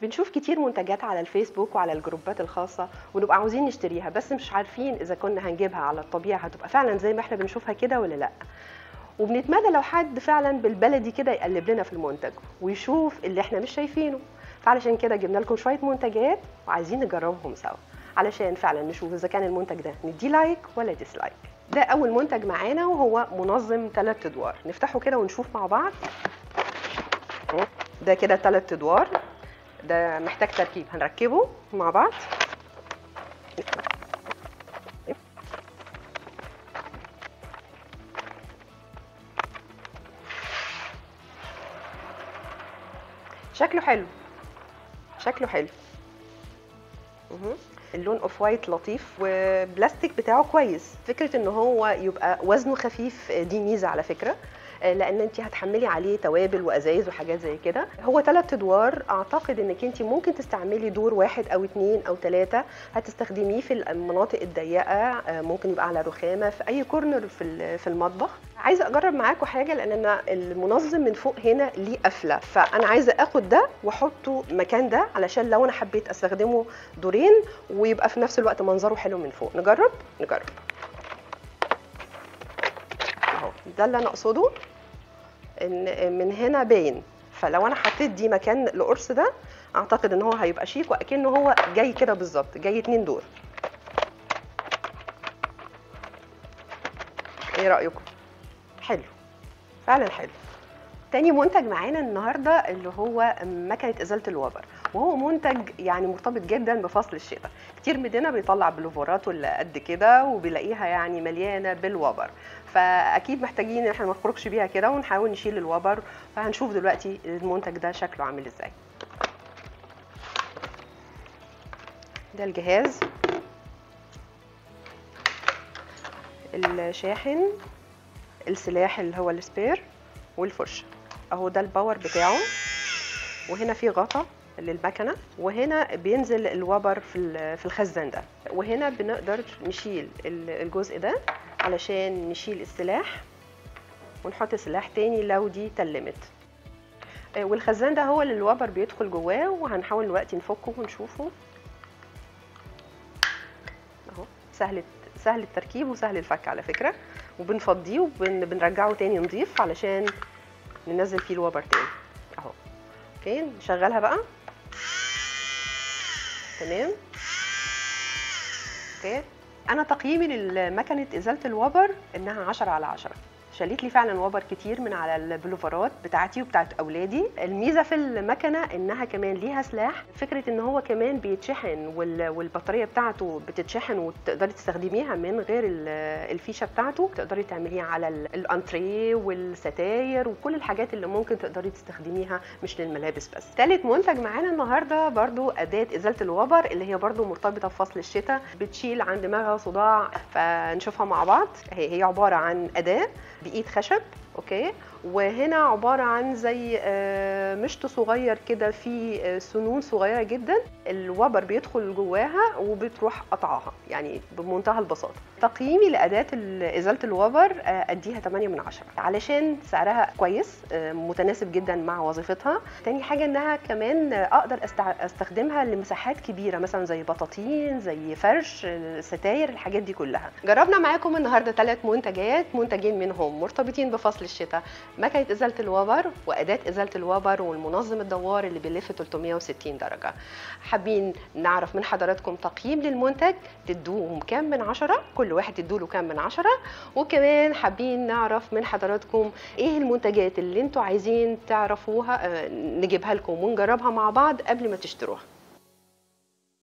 بنشوف كتير منتجات على الفيسبوك وعلى الجروبات الخاصة ونبقى عاوزين نشتريها بس مش عارفين إذا كنا هنجيبها على الطبيعة هتبقى فعلا زي ما احنا بنشوفها كده ولا لأ وبنتمنى لو حد فعلا بالبلدي كده يقلب لنا في المنتج ويشوف اللي احنا مش شايفينه فعلشان كده جبنا لكم شوية منتجات وعايزين نجربهم سوا علشان فعلا نشوف إذا كان المنتج ده نديه لايك ولا ديسلايك ده أول منتج معانا وهو منظم ثلاث أدوار نفتحه كده ونشوف مع بعض ده كده ثلاث أدوار ده محتاج تركيب هنركبه مع بعض شكله حلو شكله حلو مهم. اللون اوف وايت لطيف وبلاستيك بتاعه كويس فكره ان هو يبقى وزنه خفيف دي ميزه على فكره لان انت هتحملي عليه توابل وازايز وحاجات زي كده هو ثلاث ادوار اعتقد انك انت ممكن تستعملي دور واحد او اثنين او ثلاثه هتستخدميه في المناطق الضيقه ممكن يبقى على رخامه في اي كورنر في في المطبخ عايزه اجرب معاكم حاجه لان انا المنظم من فوق هنا ليه قفله فانا عايزه اخد ده واحطه مكان ده علشان لو انا حبيت استخدمه دورين ويبقى في نفس الوقت منظره حلو من فوق نجرب نجرب اهو ده اللي انا اقصده ان من هنا باين فلو انا حطيت دي مكان القرص ده اعتقد ان هو هيبقى شيك واكنه هو جاي كده بالظبط جاي اتنين دور ايه رايكم حلو فعلا حلو تاني منتج معانا النهارده اللي هو مكنه ازاله الوبر وهو منتج يعني مرتبط جدا بفصل الشتاء كتير مننا بيطلع بلوفرات اللي قد كده وبيلاقيها يعني مليانه بالوبر فاكيد محتاجين ان احنا ما نخرجش بيها كده ونحاول نشيل الوبر فهنشوف دلوقتي المنتج ده شكله عامل ازاي ده الجهاز الشاحن السلاح اللي هو السبير والفرشه اهو ده الباور بتاعه وهنا في غطا للمكنه وهنا بينزل الوبر في في الخزان ده وهنا بنقدر نشيل الجزء ده علشان نشيل السلاح ونحط سلاح تاني لو دي تلمت والخزان ده هو اللي الوبر بيدخل جواه وهنحاول دلوقتي نفكه ونشوفه اهو سهل سهل التركيب وسهل الفك على فكره وبنفضيه وبنرجعه تاني نضيف علشان ننزل فيه الوبر تاني اهو اوكي نشغلها بقى تمام اوكي انا تقييمي لمكنه ازاله الوبر انها 10 على 10 شالت لي فعلا وبر كتير من على البلوفرات بتاعتي وبتاعت اولادي الميزه في المكنه انها كمان ليها سلاح فكره ان هو كمان بيتشحن والبطاريه بتاعته بتتشحن وتقدري تستخدميها من غير الفيشه بتاعته تقدري تعمليها على الانتريه والستاير وكل الحاجات اللي ممكن تقدري تستخدميها مش للملابس بس ثالث منتج معانا النهارده برضو اداه ازاله الوبر اللي هي برضو مرتبطه بفصل الشتاء بتشيل عن دماغها صداع فنشوفها مع بعض هي هي عباره عن اداه بايد خشب اوكي وهنا عباره عن زي مشط صغير كده فيه سنون صغيره جدا الوبر بيدخل جواها وبتروح قطعها يعني بمنتهى البساطه تقييمي لاداه ازاله الوبر اديها 8 من 10 علشان سعرها كويس متناسب جدا مع وظيفتها تاني حاجه انها كمان اقدر استخدمها لمساحات كبيره مثلا زي بطاطين زي فرش ستاير الحاجات دي كلها جربنا معاكم النهارده ثلاث منتجات منتجين منهم مرتبطين بفصل الشتاء مكنه ازاله الوبر واداه ازاله الوبر والمنظم الدوار اللي بيلف 360 درجه حابين نعرف من حضراتكم تقييم للمنتج تدوهم كام من عشرة كل واحد تدوله كام من عشرة وكمان حابين نعرف من حضراتكم ايه المنتجات اللي انتوا عايزين تعرفوها نجيبها لكم ونجربها مع بعض قبل ما تشتروها